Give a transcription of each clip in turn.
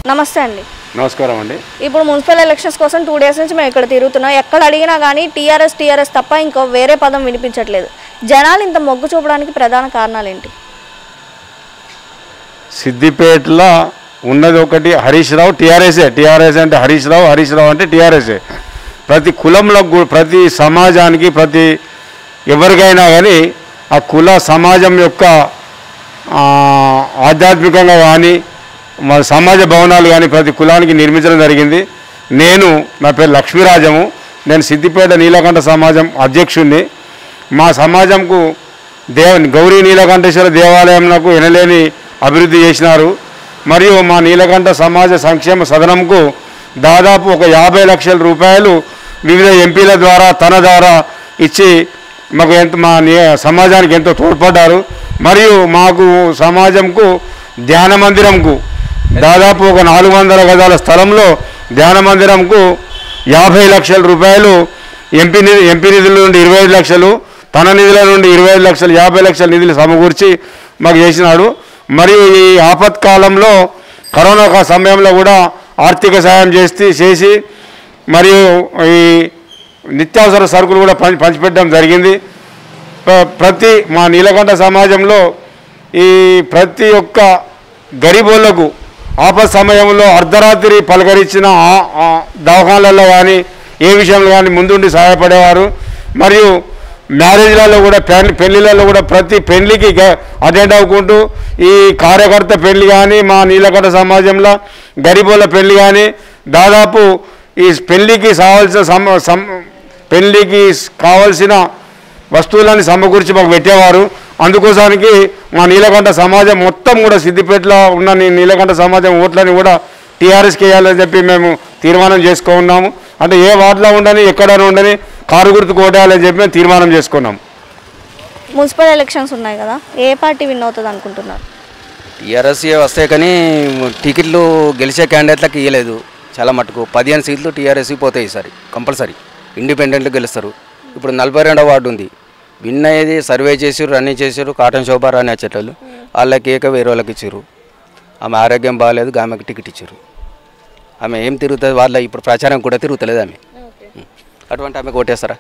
నమస్తే అండి నమస్కారం అండి ఇప్పుడు మున్సిపల్ ఎలక్షన్స్ కోసం టూ డేస్ నుంచి మేము ఇక్కడ తిరుగుతున్నాం ఎక్కడ అడిగినా కానీ టీఆర్ఎస్ టీఆర్ఎస్ తప్ప ఇంకో వేరే పదం వినిపించట్లేదు జనాలు ఇంత మొగ్గు చూపడానికి ప్రధాన కారణాలు ఏంటి సిద్దిపేటలో ఉన్నది ఒకటి హరీష్ రావు టీఆర్ఎస్ఏ టీఆర్ఎస్ అంటే హరీష్ రావు హరీష్ రావు అంటే టీఆర్ఎస్ఏ ప్రతి కులంలో గు- ప్రతి సమాజానికి ప్రతి ఎవరికైనా కానీ ఆ కుల సమాజం యొక్క ఆ, ఆధ్యాత్మికంగా కానీ మన సమాజ భవనాలు కానీ ప్రతి కులానికి నిర్మించడం జరిగింది నేను నా పేరు లక్ష్మీరాజము నేను సిద్దిపేట నీలకంఠ సమాజం అధ్యక్షుడిని మా సమాజంకు దేవ గౌరీ నీలకంఠేశ్వర దేవాలయంకు ఎనలేని అభివృద్ధి చేసినారు మరియు మా నీలకంఠ సమాజ సంక్షేమ సదనంకు దాదాపు ఒక యాభై లక్షల రూపాయలు వివిధ ఎంపీల ద్వారా తన ద్వారా ఇచ్చి మాకు ఎంత మా ని- సమాజానికి ఎంతో తోడ్పడ్డారు మరియు మాకు సమాజంకు ధ్యాన మందిరంకు దాదాపు ఒక నాలుగు వందల గజాల స్థలంలో ధ్యాన మందిరంకు యాభై లక్షల రూపాయలు ఎంపీ నిధి ఎంపీ నిధుల నుండి ఇరవై ఐదు లక్షలు తన నిధుల నుండి ఇరవై ఐదు లక్షలు యాభై లక్షల నిధులు సమకూర్చి మాకు చేసినాడు మరియు ఈ ఆపత్కాలంలో కరోనా కా- సమయంలో కూడా ఆర్థిక సాయం చేసి చేసి మరియు ఈ నిత్యావసర సరుకులు కూడా పంచి పంచిపెట్టడం జరిగింది ప్ర- ప్రతి మా నీలకంఠ సమాజంలో ఈ ప్రతి ఒక్క గరీబోళ్లకు ఆపత్ సమయంలో అర్ధరాత్రి పలకరించిన ఆ- ఆ దవాఖానాలలో కానీ ఏ విషయంలో కానీ ముందుండి సహాయపడేవారు మరియు మ్యారేజ్లలో కూడా పెళ్లి పెళ్లిళ్ళలో కూడా ప్రతి పెళ్లికి అటెండ్ అవ్వకుంటూ ఈ కార్యకర్త పెళ్లి కానీ మా నీలకంఠ సమాజంలో గరీబోళ్ళ పెళ్లి కానీ దాదాపు ఈ పెళ్లికి కావాల్సిన సమ సమ పెళ్లికి కావాల్సిన వస్తువులని సమకూర్చి మాకు పెట్టేవారు అందుకోసానికి మా నీలకంఠ సమాజం మొత్తం కూడా సిద్దిపేటలో ఉన్న నీ నీలకంఠ సమాజం ఓట్లని కూడా టీఆర్ఎస్కి వేయాలని చెప్పి మేము తీర్మానం చేసుకున్నాము అంటే ఏ వార్డులో ఉండని ఎక్కడైనా ఉండని కారు గుర్తు కోటేయాలని చెప్పి మేము తీర్మానం చేసుకున్నాం మున్సిపల్ ఎలక్షన్స్ ఉన్నాయి కదా ఏ పార్టీ విన్ అవుతుంది అనుకుంటున్నారు టీఆర్ఎస్ఏ వస్తాయి కానీ టికెట్లు గెలిచే క్యాండిడేట్లకు ఇవ్వలేదు చాలా మటుకు పదిహేను సీట్లు టీఆర్ఎస్కి పోతాయి ఈసారి కంపల్సరీ ఇండిపెండెంట్లు గెలుస్తారు ఇప్పుడు నలభై రెండో వార్డు ఉంది విన్ అయ్యేది సర్వే చేసారు రన్నింగ్ చేసారు కాటన్ శోభా రాని వచ్చేటోళ్ళు వాళ్ళకి ఏక వేరే వాళ్ళకి ఇచ్చారు ఆమె ఆరోగ్యం బాగాలేదు ఆమెకు టికెట్ ఇచ్చారు ఆమె ఏం తిరుగుతుంది వాళ్ళ ఇప్పుడు ప్రచారం కూడా తిరుగుతలేదు ఆమె అటువంటి ఆమె కొట్టేస్తారా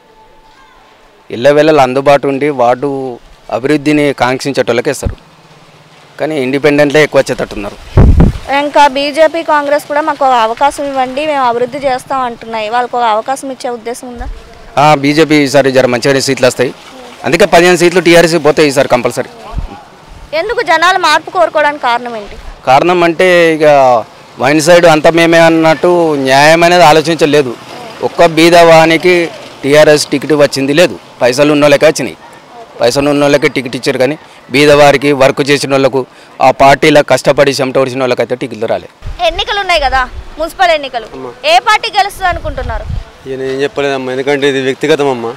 ఇళ్ళ వేళలు అందుబాటు ఉండి వార్డు అభివృద్ధిని కాంక్షించేటోళ్ళకి ఇస్తారు కానీ ఇండిపెండెంట్లే ఎక్కువ వచ్చేటట్టున్నారు ఇంకా బీజేపీ కాంగ్రెస్ కూడా మాకు ఒక అవకాశం ఇవ్వండి మేము అభివృద్ధి చేస్తాం అంటున్నాయి వాళ్ళకు ఒక అవకాశం ఇచ్చే ఉద్దేశం ఉందా బీజేపీ ఈసారి జర మంచిగానే సీట్లు వస్తాయి అందుకే పదిహేను సీట్లు టీఆర్ఎస్ పోతాయి ఈసారి కంపల్సరీ ఎందుకు జనాలు మార్పు కోరుకోవడానికి కారణం ఏంటి కారణం అంటే ఇక వైన్ సైడ్ అంత మేమే అన్నట్టు న్యాయం అనేది ఆలోచించలేదు ఒక్క బీదవానికి టీఆర్ఎస్ టికెట్ వచ్చింది లేదు పైసలు ఉన్న వాళ్ళకే వచ్చినాయి పైసలు ఉన్న వాళ్ళకే టికెట్ ఇచ్చారు కానీ బీదవారికి వర్క్ చేసిన వాళ్ళకు ఆ పార్టీలో కష్టపడి చెమట ఒడిచిన వాళ్ళకైతే టికెట్లు రాలేదు ఎన్నికలు ఉన్నాయి కదా మున్సిపల్ ఎన్నికలు ఏ పార్టీ గెలుస్తుంది అనుకుంటున్నారు ఈయన ఏం చెప్పలేదమ్మా ఎందుకంటే ఇది వ్యక్తిగతం అమ్మా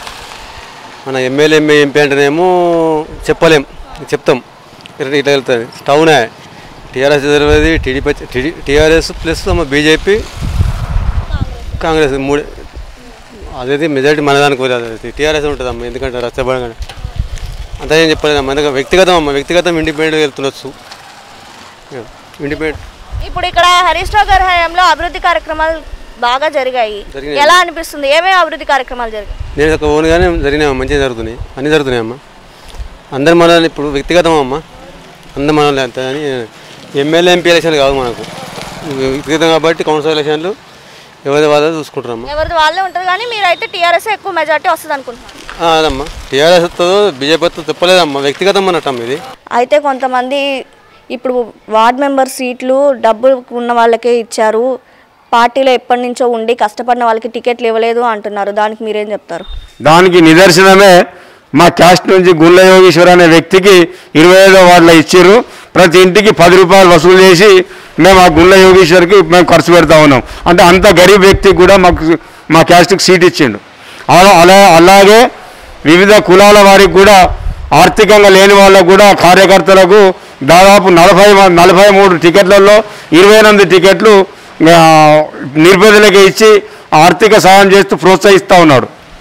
మన ఎమ్మెల్యే ఎంఏ ఎంపీ అంటేనేమో చెప్పలేం చెప్తాం ఇట్లా ఇట్లా వెళ్తుంది టౌనే టీఆర్ఎస్ తెలియదు టీడీపీ టీడీ టీఆర్ఎస్ ప్లస్ అమ్మ బీజేపీ కాంగ్రెస్ మూడు అదైతే మెజారిటీ మన దానికి అది టీఆర్ఎస్ ఉంటుంది అమ్మ ఎందుకంటే రచ్చబడగానే అంతా ఏం చెప్పలేదమ్మా ఎందుకంటే వ్యక్తిగతం అమ్మ వ్యక్తిగతం ఇండిపెండెంట్ వెళ్తుండొచ్చు ఇండిపెండెంట్ ఇప్పుడు ఇక్కడ హరీష్ రావు గారి హయాంలో అభివృద్ధి కార్యక్రమాలు బాగా జరిగాయి జరిగినాయి. ఎలా అనిపిస్తుంది ఏమేమి అభివృద్ధి కార్యక్రమాలు జరిగాయి నేను ఒక ఓన్గానే జరిగినాయి మంచిగా జరుగుతున్నాయి అన్నీ జరుగుతున్నాయి అమ్మ అందరు మనల్ని ఇప్పుడు వ్యక్తిగతం అమ్మ అందరు మనల్ని అంత అని ఎమ్మెల్యే ఎంపీ ఎలక్షన్ కాదు మనకు వ్యక్తిగతం కాబట్టి కౌన్సిల్ ఎలక్షన్లు ఎవరి వాళ్ళ చూసుకుంటారమ్మా ఎవరిది వాళ్ళే ఉంటుంది కానీ మీరైతే టీఆర్ఎస్ ఎక్కువ మెజార్టీ వస్తుంది అనుకుంటున్నారు ఆ, అదమ్మా టీఆర్ఎస్ వస్తుందో బీజేపీ వస్తుందో చెప్పలేదమ్మా వ్యక్తిగతం అన్నట్టమ్మ ఇది అయితే కొంతమంది ఇప్పుడు వార్డ్ మెంబర్ సీట్లు డబ్బులు ఉన్న వాళ్ళకే ఇచ్చారు పార్టీలో ఎప్పటి నుంచో ఉండి కష్టపడిన వాళ్ళకి టికెట్లు ఇవ్వలేదు అంటున్నారు దానికి మీరేం చెప్తారు దానికి నిదర్శనమే మా క్యాస్ట్ నుంచి గుండ్ల యోగేశ్వర్ అనే వ్యక్తికి ఇరవై ఐదో వార్డులో ఇచ్చారు ప్రతి ఇంటికి పది రూపాయలు వసూలు చేసి మేము ఆ గుండ్ల యోగేశ్వర్కి మేము ఖర్చు పెడతా ఉన్నాం అంటే అంత గరీబ్ వ్యక్తికి కూడా మాకు మా క్యాస్ట్కి సీట్ ఇచ్చిండు అలా అలా అలాగే వివిధ కులాల వారికి కూడా ఆర్థికంగా లేని వాళ్ళకు కూడా కార్యకర్తలకు దాదాపు నలభై మ- నలభై మూడు టికెట్లలో ఇరవై ఎనిమిది టికెట్లు ఆ, నిరుపేదలకే ఇచ్చి ఆర్థిక సాయం చేస్తూ ప్రోత్సహిస్తూ ఉన్నాడు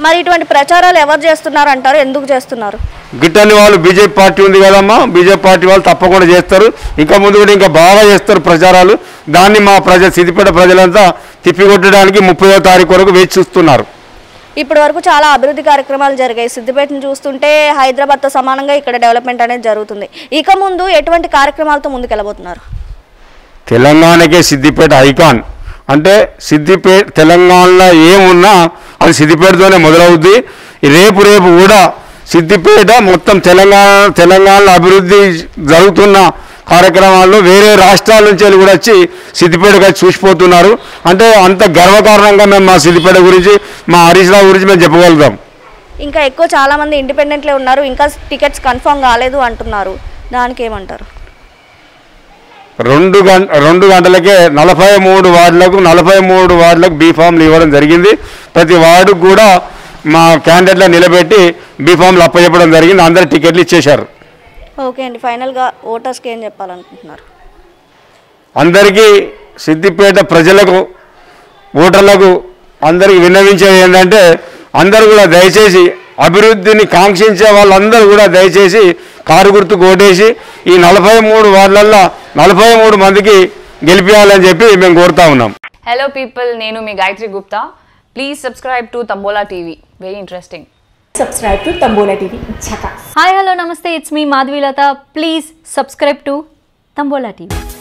మరి ఇటువంటి ప్రచారాలు ఎవరు చేస్తున్నారు అంటారు ఎందుకు చేస్తున్నారు గిట్టని వాళ్ళు బీజేపీ పార్టీ ఉంది కదమ్మా బీజేపీ పార్టీ వాళ్ళు తప్పకుండా చేస్తారు ఇంకా ముందు కూడా ఇంకా బాగా చేస్తారు ప్రచారాలు దాన్ని మా ప్రజ సిద్దిపేట ప్రజలంతా తిప్పికొట్టడానికి ముప్పైవ తారీఖు వరకు వేచి చూస్తున్నారు ఇప్పటి వరకు చాలా అభివృద్ధి కార్యక్రమాలు జరిగాయి సిద్దిపేటను చూస్తుంటే హైదరాబాద్తో సమానంగా ఇక్కడ డెవలప్మెంట్ అనేది జరుగుతుంది ఇక ముందు ఎటువంటి కార్యక్రమాలతో ముందుకెళ్ళబోతున్నారు తెలంగాణకే సిద్దిపేట ఐకాన్ అంటే సిద్దిపేట తెలంగాణలో ఏమున్నా అది సిద్దిపేటతోనే మొదలవుద్ది రేపు రేపు కూడా సిద్దిపేట మొత్తం తెలంగాణ తెలంగాణలో అభివృద్ధి జరుగుతున్న కార్యక్రమాల్లో వేరే రాష్ట్రాల నుంచి వెళ్ళి కూడా వచ్చి సిద్దిపేటకి వచ్చి చూసిపోతున్నారు అంటే అంత గర్వకారణంగా మేము మా సిద్దిపేట గురించి మా హరీష్ రావు గురించి మేము చెప్పగలుగుతాం ఇంకా ఎక్కువ చాలా మంది ఇండిపెండెంట్లే ఉన్నారు ఇంకా టికెట్స్ కన్ఫర్మ్ కాలేదు అంటున్నారు దానికి ఏమంటారు రెండు గంట రెండు గంటలకే నలభై మూడు వార్డులకు నలభై మూడు వార్డులకు బీఫామ్లు ఇవ్వడం జరిగింది ప్రతి వార్డుకు కూడా మా క్యాండిడేట్లను నిలబెట్టి బీఫామ్లు అప్పచెప్పడం జరిగింది అందరు టికెట్లు ఇచ్చేశారు ఓకే అండి ఫైనల్గా ఓటర్స్కి ఏం చెప్పాలనుకుంటున్నారు అందరికీ సిద్దిపేట ప్రజలకు ఓటర్లకు అందరికి విన్నవించేది ఏంటంటే అందరూ కూడా దయచేసి అభివృద్ధిని కాంక్షించే వాళ్ళందరూ కూడా దయచేసి కారు గుర్తు కోటేసి ఈ నలభై మూడు వార్డులల్లో నలభై మూడు మందికి గెలిపించాలని చెప్పి మేము కోరుతా ఉన్నాం హలో పీపుల్ నేను మీ Gayatri Gupta please subscribe to Tambola TV very interesting subscribe to Tambola TV. Chaka. Hi hello నమస్తే ఇట్స్ మీ Madhavilatha please subscribe to Tambola TV